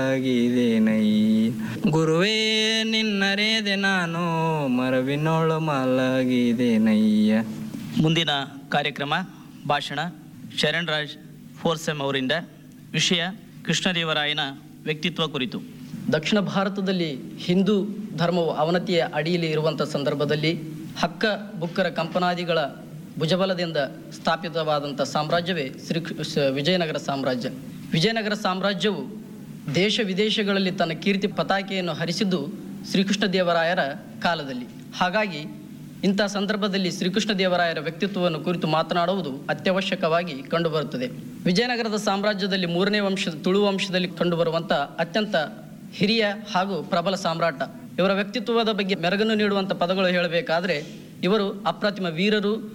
ಆಗಿದೇನೈ ಗುರುವೇ ನಿನ್ನರೇದೆ ನಾನು ಮರವಿನೋಳು ಮಲಗಿದೇನಯ್ಯ ಮುಂದಿನ ಕಾರ್ಯಕ್ರಮ ಭಾಷಣ ಶರಣ್ ಫೋರ್ ಸೆಮ್ ಅವರಿಂದ ವಿಷಯ ಕೃಷ್ಣದೇವರಾಯನ ವ್ಯಕ್ತಿತ್ವ ಕುರಿತು ದಕ್ಷಿಣ ಭಾರತದಲ್ಲಿ ಹಿಂದೂ ಧರ್ಮವು ಅವನತಿಯ ಅಡಿಯಲ್ಲಿ ಇರುವಂಥ ಸಂದರ್ಭದಲ್ಲಿ ಹಕ್ಕ ಬುಕ್ಕರ ಕಂಪನಾದಿಗಳ ಭುಜಬಲದಿಂದ ಸ್ಥಾಪಿತವಾದಂಥ ಸಾಮ್ರಾಜ್ಯವೇ ಶ್ರೀ ಸ- ವಿಜಯನಗರ ಸಾಮ್ರಾಜ್ಯ ವಿಜಯನಗರ ಸಾಮ್ರಾಜ್ಯವು ದೇಶ ವಿದೇಶಗಳಲ್ಲಿ ತನ್ನ ಕೀರ್ತಿ ಪತಾಕೆಯನ್ನು ಹರಿಸಿದ್ದು ಶ್ರೀಕೃಷ್ಣ ದೇವರಾಯರ ಕಾಲದಲ್ಲಿ ಹಾಗಾಗಿ ಇಂಥ ಸಂದರ್ಭದಲ್ಲಿ ಶ್ರೀಕೃಷ್ಣ ದೇವರಾಯರ ವ್ಯಕ್ತಿತ್ವವನ್ನು ಕುರಿತು ಮಾತನಾಡುವುದು ಅತ್ಯವಶ್ಯಕವಾಗಿ ಕಂಡುಬರುತ್ತದೆ ವಿಜಯನಗರದ ಸಾಮ್ರಾಜ್ಯದಲ್ಲಿ ಮೂರನೇ ವಂಶದ ತುಳು ವಂಶದಲ್ಲಿ ಕಂಡುಬರುವಂಥ ಅತ್ಯಂತ ಹಿರಿಯ ಹಾಗೂ ಪ್ರಬಲ ಸಾಮ್ರಾಟ ಇವರ ವ್ಯಕ್ತಿತ್ವದ ಬಗ್ಗೆ ಮೆರಗನ್ನು ನೀಡುವಂಥ ಪದಗಳು ಹೇಳಬೇಕಾದ್ರೆ ಇವರು ಅಪ್ರತಿಮ ವೀರರು